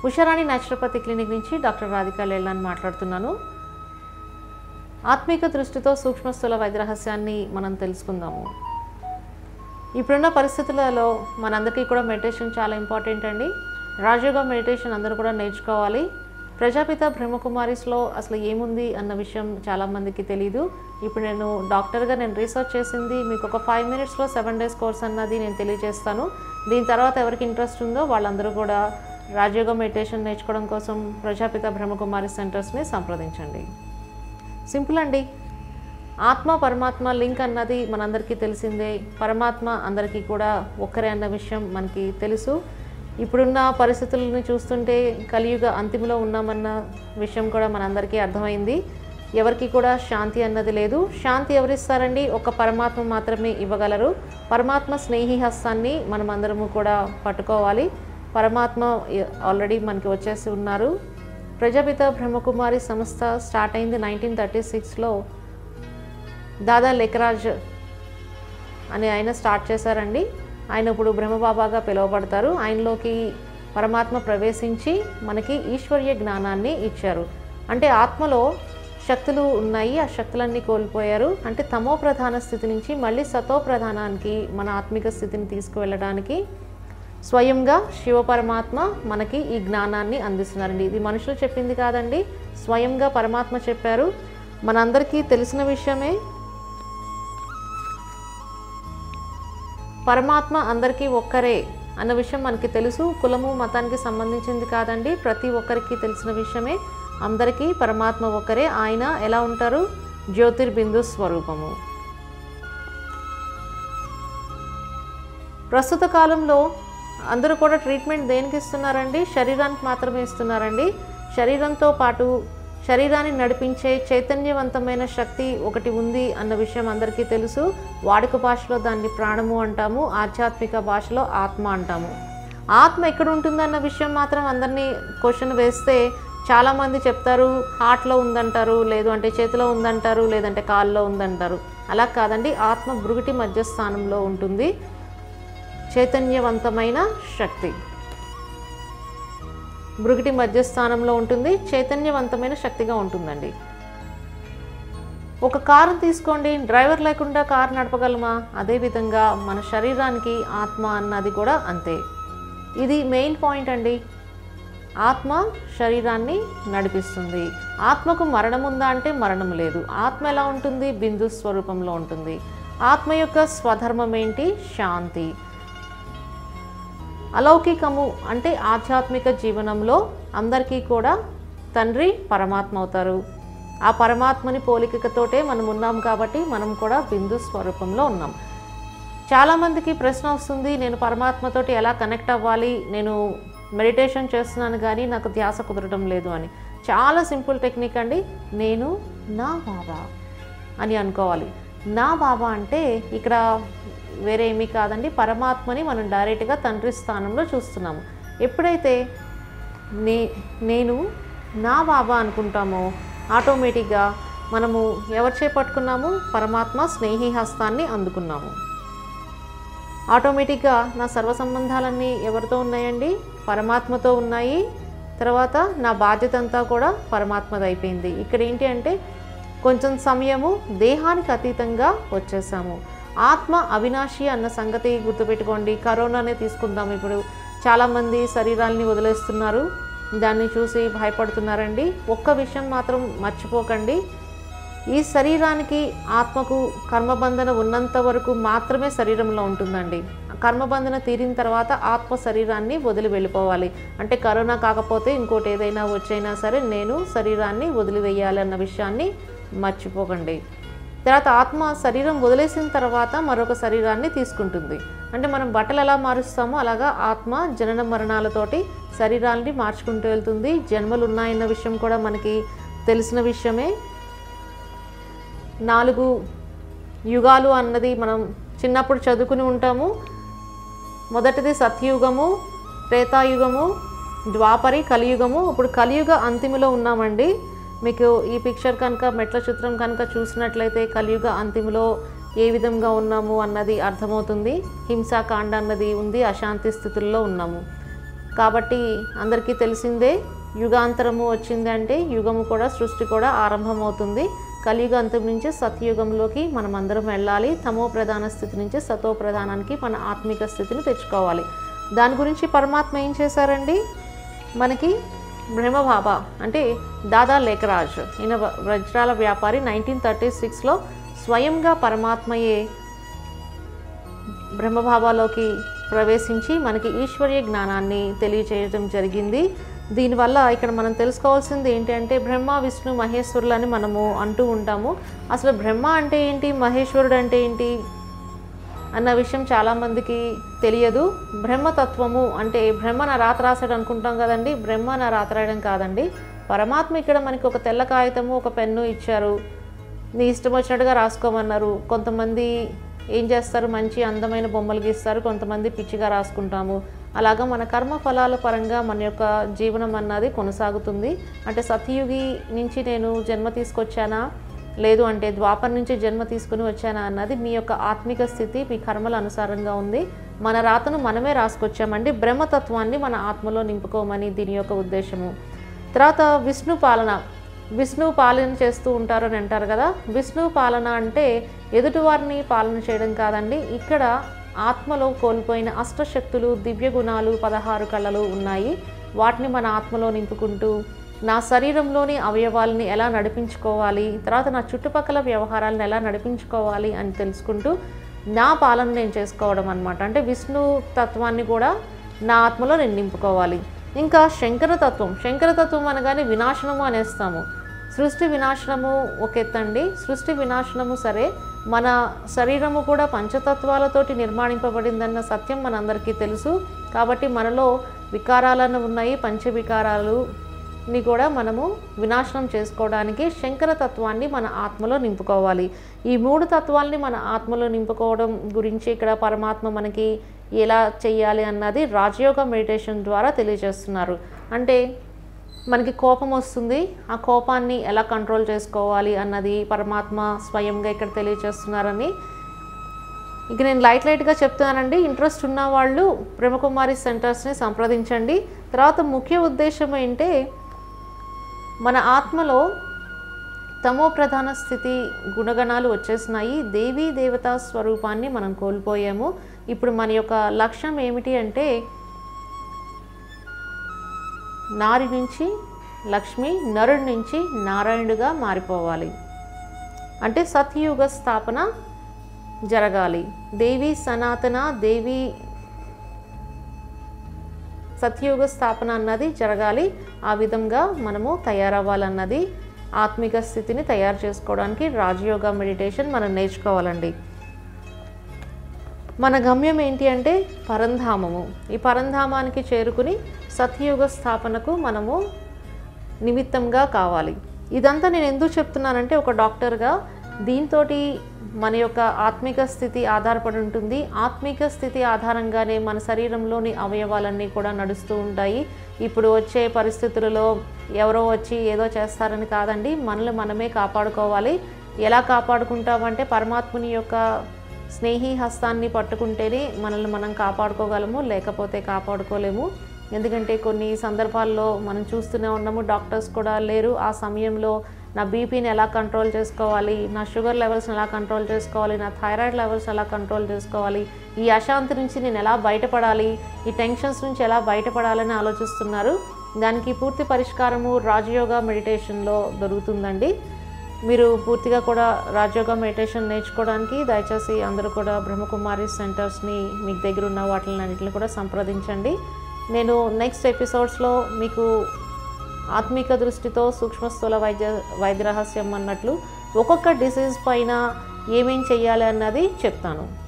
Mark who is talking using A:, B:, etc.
A: Usharani naturopathy clinic నుంచి doctor Radhika లేళ్ళని మాట్లాడుతున్నాను ఆత్మీక దృష్టితో సూక్ష్మ స్థూల వైద్య రహస్యాన్ని మనం తెలుసుకుందాము ఇప్పుడున్న పరిస్థితులలో మనందరికీ కూడా మెడిటేషన్ చాలా ఇంపార్టెంట్ అండి రాజయోగ మెడిటేషన్ అందరూ కూడా నేర్చుకోవాలి ప్రజాపిత బ్రహ్మకుమారిస్లో అసలు ఏముంది అన్న విషయం చాలామందికి తెలియదు ఇప్పుడు నేను డాక్టర్గా నేను రీసెర్చ్ చేసింది మీకు ఒక ఫైవ్ మినిట్స్లో సెవెన్ డేస్ కోర్స్ అన్నది నేను తెలియజేస్తాను దీని తర్వాత ఎవరికి ఇంట్రెస్ట్ ఉందో వాళ్ళందరూ కూడా రాజయోగ మెడిటేషన్ నేర్చుకోవడం కోసం ప్రజాపిత బ్రహ్మకుమారి సెంటర్స్ని సంప్రదించండి సింపుల్ అండి ఆత్మ పరమాత్మ లింక్ అన్నది మనందరికీ తెలిసిందే పరమాత్మ అందరికీ కూడా ఒక్కరే అన్న విషయం మనకి తెలుసు ఇప్పుడున్న పరిస్థితులను చూస్తుంటే కలియుగ అంతిమలో ఉన్నామన్న విషయం కూడా మనందరికీ అర్థమైంది ఎవరికి కూడా శాంతి అన్నది లేదు శాంతి ఎవరిస్తారండి ఒక పరమాత్మ మాత్రమే ఇవ్వగలరు పరమాత్మ స్నేహి హస్తాన్ని మనం అందరము కూడా పట్టుకోవాలి పరమాత్మ ఆల్రెడీ మనకి వచ్చేసి ఉన్నారు ప్రజాపిత బ్రహ్మకుమారి సంస్థ స్టార్ట్ అయింది నైన్టీన్ థర్టీ సిక్స్లో దాదా లెకరాజ్ అని ఆయన స్టార్ట్ చేశారండి ఆయన ఇప్పుడు బ్రహ్మబాబాగా పిలువబడతారు ఆయనలోకి పరమాత్మ ప్రవేశించి మనకి ఈశ్వర్య జ్ఞానాన్ని ఇచ్చారు అంటే ఆత్మలో శక్తులు ఉన్నాయి ఆ శక్తులన్నీ కోల్పోయారు అంటే తమో ప్రధాన స్థితి నుంచి మళ్ళీ సతో ప్రధానానికి మన ఆత్మిక స్థితిని తీసుకువెళ్ళడానికి స్వయంగా శివ పరమాత్మ మనకి ఈ జ్ఞానాన్ని అందిస్తున్నారండి ఇది మనుషులు చెప్పింది కాదండి స్వయంగా పరమాత్మ చెప్పారు మనందరికీ తెలిసిన విషయమే పరమాత్మ అందరికీ ఒక్కరే అన్న విషయం మనకి తెలుసు కులము మతానికి సంబంధించింది కాదండి ప్రతి ఒక్కరికి తెలిసిన విషయమే అందరికీ పరమాత్మ ఒక్కరే ఆయన ఎలా ఉంటారు జ్యోతిర్బిందు స్వరూపము ప్రస్తుత కాలంలో అందరూ కూడా ట్రీట్మెంట్ దేనికి ఇస్తున్నారండి శరీరానికి మాత్రమే ఇస్తున్నారండి శరీరంతో పాటు శరీరాన్ని నడిపించే చైతన్యవంతమైన శక్తి ఒకటి ఉంది అన్న విషయం అందరికీ తెలుసు వాడుక భాషలో దాన్ని ప్రాణము అంటాము ఆధ్యాత్మిక భాషలో ఆత్మ అంటాము ఆత్మ ఎక్కడ ఉంటుందన్న విషయం మాత్రం అందరినీ క్వశ్చన్ వేస్తే చాలామంది చెప్తారు హార్ట్లో ఉందంటారు లేదు అంటే చేతిలో ఉందంటారు లేదంటే కాల్లో ఉందంటారు అలా కాదండి ఆత్మ బృగిటి మధ్య స్థానంలో ఉంటుంది చైతన్యవంతమైన శక్తి బృగిటి మధ్యస్థానంలో ఉంటుంది చైతన్యవంతమైన శక్తిగా ఉంటుందండి ఒక కారు తీసుకోండి డ్రైవర్ లేకుండా కారు నడపగలమా అదేవిధంగా మన శరీరానికి ఆత్మ అన్నది కూడా అంతే ఇది మెయిన్ పాయింట్ అండి ఆత్మ శరీరాన్ని నడిపిస్తుంది ఆత్మకు మరణం ఉందా అంటే మరణం లేదు ఆత్మ ఎలా ఉంటుంది బిందు స్వరూపంలో ఉంటుంది ఆత్మ యొక్క స్వధర్మం ఏంటి శాంతి అలౌకికము అంటే ఆధ్యాత్మిక జీవనంలో అందరికీ కూడా తండ్రి పరమాత్మ అవుతారు ఆ పరమాత్మని పోలికతోటే మనం ఉన్నాం కాబట్టి మనం కూడా బిందు స్వరూపంలో ఉన్నాం చాలామందికి ప్రశ్న వస్తుంది నేను పరమాత్మతోటి ఎలా కనెక్ట్ అవ్వాలి నేను మెడిటేషన్ చేస్తున్నాను కానీ నాకు ధ్యాస కుదరడం లేదు అని చాలా సింపుల్ టెక్నిక్ అండి నేను నా బాబా అని అనుకోవాలి నా బాబా అంటే ఇక్కడ వేరే ఏమీ కాదండి పరమాత్మని మనం డైరెక్ట్గా తండ్రి స్థానంలో చూస్తున్నాము ఎప్పుడైతే నే నేను నా బాబా అనుకుంటామో ఆటోమేటిక్గా మనము ఎవరు చేపట్టుకున్నాము పరమాత్మ స్నేహి హస్తాన్ని అందుకున్నాము ఆటోమేటిక్గా నా సర్వ సంబంధాలన్నీ ఎవరితో ఉన్నాయండి పరమాత్మతో ఉన్నాయి తర్వాత నా బాధ్యత అంతా కూడా పరమాత్మది అయిపోయింది ఇక్కడ ఏంటి అంటే కొంచెం సమయము దేహానికి అతీతంగా వచ్చేసాము ఆత్మ అవినాశి అన్న సంగతి గుర్తుపెట్టుకోండి కరోనానే తీసుకుందాం ఇప్పుడు చాలామంది శరీరాల్ని వదిలేస్తున్నారు దాన్ని చూసి భయపడుతున్నారండి ఒక్క విషయం మాత్రం మర్చిపోకండి ఈ శరీరానికి ఆత్మకు కర్మబంధన ఉన్నంత వరకు మాత్రమే శరీరంలో ఉంటుందండి కర్మబంధన తీరిన తర్వాత ఆత్మ శరీరాన్ని వదిలి వెళ్ళిపోవాలి అంటే కరోనా కాకపోతే ఇంకోటి ఏదైనా వచ్చైనా సరే నేను శరీరాన్ని వదిలివేయాలి అన్న విషయాన్ని మర్చిపోకండి తర్వాత ఆత్మ శరీరం వదిలేసిన తర్వాత మరొక శరీరాన్ని తీసుకుంటుంది అంటే మనం బట్టలు ఎలా మారుస్తామో అలాగా ఆత్మ జనన మరణాలతోటి శరీరాన్ని మార్చుకుంటూ వెళ్తుంది జన్మలు ఉన్నాయన్న విషయం కూడా మనకి తెలిసిన విషయమే నాలుగు యుగాలు అన్నది మనం చిన్నప్పుడు చదువుకుని ఉంటాము మొదటిది సత్యయుగము త్రేతాయుగము ద్వాపరి కలియుగము ఇప్పుడు కలియుగ అంతిమలో ఉన్నామండి మీకు ఈ పిక్చర్ కనుక మెట్ల చిత్రం కనుక చూసినట్లయితే కలియుగ అంతిమలో ఏ విధంగా ఉన్నాము అన్నది అర్థమవుతుంది హింసాకాండ అన్నది ఉంది అశాంతి స్థితుల్లో ఉన్నాము కాబట్టి అందరికీ తెలిసిందే యుగాంతరము వచ్చింది అంటే యుగము కూడా సృష్టి కూడా ఆరంభమవుతుంది కలియుగ అంతం నుంచి సత్యయుగంలోకి మనం అందరం వెళ్ళాలి తమో ప్రధాన స్థితి నుంచి సతో ప్రధానానికి మన ఆత్మిక స్థితిని తెచ్చుకోవాలి దాని గురించి పరమాత్మ ఏం చేశారండి మనకి బ్రహ్మబాబా అంటే దాదా లేఖరాజ్ ఈయన వ- వజ్రాల వ్యాపారి నైన్టీన్ థర్టీ సిక్స్లో స్వయంగా పరమాత్మయే బ్రహ్మభావాలోకి ప్రవేశించి మనకి ఈశ్వర్య జ్ఞానాన్ని తెలియచేయడం జరిగింది దీనివల్ల ఇక్కడ మనం తెలుసుకోవాల్సింది ఏంటంటే బ్రహ్మ విష్ణు మహేశ్వరులని మనము అంటూ ఉంటాము అసలు బ్రహ్మ అంటే ఏంటి మహేశ్వరుడు అంటే ఏంటి అన్న విషయం చాలామందికి తెలియదు బ్రహ్మతత్వము అంటే బ్రహ్మ నా రాత రాసాడు అనుకుంటాం కదండి బ్రహ్మ నా రాత రాయడం కాదండి పరమాత్మ ఇక్కడ మనకి ఒక తెల్ల కాగితము ఒక పెన్ను ఇచ్చారు నీ ఇష్టం వచ్చినట్టుగా రాసుకోమన్నారు కొంతమంది ఏం చేస్తారు మంచి అందమైన బొమ్మలు గీస్తారు కొంతమంది పిచ్చిగా రాసుకుంటాము అలాగా మన కర్మ ఫలాల పరంగా మన యొక్క జీవనం అన్నది కొనసాగుతుంది అంటే సత్యయుగి నుంచి నేను జన్మ తీసుకొచ్చానా లేదు అంటే ద్వాపర్ నుంచి జన్మ తీసుకుని వచ్చానా అన్నది మీ యొక్క ఆత్మిక స్థితి మీ కర్మల అనుసారంగా ఉంది మన రాతను మనమే రాసుకొచ్చామండి బ్రహ్మతత్వాన్ని మన ఆత్మలో నింపుకోమని దీని యొక్క ఉద్దేశము తర్వాత విష్ణు పాలన విష్ణు పాలన చేస్తూ ఉంటారు అని అంటారు కదా విష్ణు పాలన అంటే ఎదుటివారిని పాలన చేయడం కాదండి ఇక్కడ ఆత్మలో కోల్పోయిన అష్టశక్తులు దివ్య గుణాలు పదహారు కళలు ఉన్నాయి వాటిని మన ఆత్మలో నింపుకుంటూ నా శరీరంలోని అవయవాల్ని ఎలా నడిపించుకోవాలి తర్వాత నా చుట్టుపక్కల వ్యవహారాలను ఎలా నడిపించుకోవాలి అని తెలుసుకుంటూ నా పాలన నేను చేసుకోవడం అనమాట అంటే విష్ణు తత్వాన్ని కూడా నా ఆత్మలో నేను నింపుకోవాలి ఇంకా శంకరతత్వం శంకరతత్వం అనగానే వినాశనము అనేస్తాము సృష్టి వినాశనము ఒక ఎత్తండి సృష్టి వినాశనము సరే మన శరీరము కూడా పంచతత్వాలతోటి నిర్మాణింపబడిందన్న సత్యం మనందరికీ తెలుసు కాబట్టి మనలో వికారాలను ఉన్నాయి పంచవికారాలు ని కూడా మనము వినాశనం చేసుకోవడానికి శంకర తత్వాన్ని మన ఆత్మలో నింపుకోవాలి ఈ మూడు తత్వాల్ని మన ఆత్మలో నింపుకోవడం గురించి ఇక్కడ పరమాత్మ మనకి ఎలా చెయ్యాలి అన్నది రాజయోగ మెడిటేషన్ ద్వారా తెలియజేస్తున్నారు అంటే మనకి కోపం వస్తుంది ఆ కోపాన్ని ఎలా కంట్రోల్ చేసుకోవాలి అన్నది పరమాత్మ స్వయంగా ఇక్కడ తెలియజేస్తున్నారని ఇక నేను లైట్ లైట్గా చెప్తున్నానండి ఇంట్రెస్ట్ ఉన్న వాళ్ళు బ్రహ్మకుమారి సెంటర్స్ని సంప్రదించండి తర్వాత ముఖ్య ఉద్దేశం ఏంటే మన ఆత్మలో తమో ప్రధాన స్థితి గుణగణాలు వచ్చేసినాయి దేవీ దేవతా స్వరూపాన్ని మనం కోల్పోయాము ఇప్పుడు మన యొక్క లక్ష్యం ఏమిటి అంటే నారి నుంచి లక్ష్మి నరుడి నుంచి నారాయణుడిగా మారిపోవాలి అంటే సత్యయుగ స్థాపన జరగాలి దేవి సనాతన దేవి సత్యయుగ స్థాపన అన్నది జరగాలి ఆ విధంగా మనము తయారవ్వాలన్నది ఆత్మిక స్థితిని తయారు చేసుకోవడానికి రాజయోగ మెడిటేషన్ మనం నేర్చుకోవాలండి మన గమ్యం ఏంటి అంటే పరంధామము ఈ పరంధామానికి చేరుకుని సత్యయుగ స్థాపనకు మనము నిమిత్తంగా కావాలి ఇదంతా నేను ఎందుకు చెప్తున్నానంటే ఒక డాక్టర్గా దీంతో మన యొక్క ఆత్మిక స్థితి ఆధారపడి ఉంటుంది ఆత్మిక స్థితి ఆధారంగానే మన శరీరంలోని అవయవాలన్నీ కూడా నడుస్తూ ఉంటాయి ఇప్పుడు వచ్చే పరిస్థితులలో ఎవరో వచ్చి ఏదో చేస్తారని కాదండి మనల్ని మనమే కాపాడుకోవాలి ఎలా కాపాడుకుంటామంటే పరమాత్ముని యొక్క స్నేహి హస్తాన్ని పట్టుకుంటేనే మనల్ని మనం కాపాడుకోగలము లేకపోతే కాపాడుకోలేము ఎందుకంటే కొన్ని సందర్భాల్లో మనం చూస్తూనే ఉన్నాము డాక్టర్స్ కూడా లేరు ఆ సమయంలో నా బీపీని ఎలా కంట్రోల్ చేసుకోవాలి నా షుగర్ లెవెల్స్ని ఎలా కంట్రోల్ చేసుకోవాలి నా థైరాయిడ్ లెవెల్స్ ఎలా కంట్రోల్ చేసుకోవాలి ఈ అశాంతి నుంచి నేను ఎలా బయటపడాలి ఈ టెన్షన్స్ నుంచి ఎలా బయటపడాలని ఆలోచిస్తున్నారు దానికి పూర్తి పరిష్కారము రాజయోగ మెడిటేషన్లో దొరుకుతుందండి మీరు పూర్తిగా కూడా రాజయోగ మెడిటేషన్ నేర్చుకోవడానికి దయచేసి అందరూ కూడా బ్రహ్మకుమారి సెంటర్స్ని మీకు దగ్గర ఉన్న వాటిని అన్నింటిని కూడా సంప్రదించండి నేను నెక్స్ట్ ఎపిసోడ్స్లో మీకు ఆత్మిక దృష్టితో సూక్ష్మస్థూల వైద్య వైద్య రహస్యం అన్నట్లు ఒక్కొక్క డిసీజ్ పైన ఏమేం చెయ్యాలి అన్నది చెప్తాను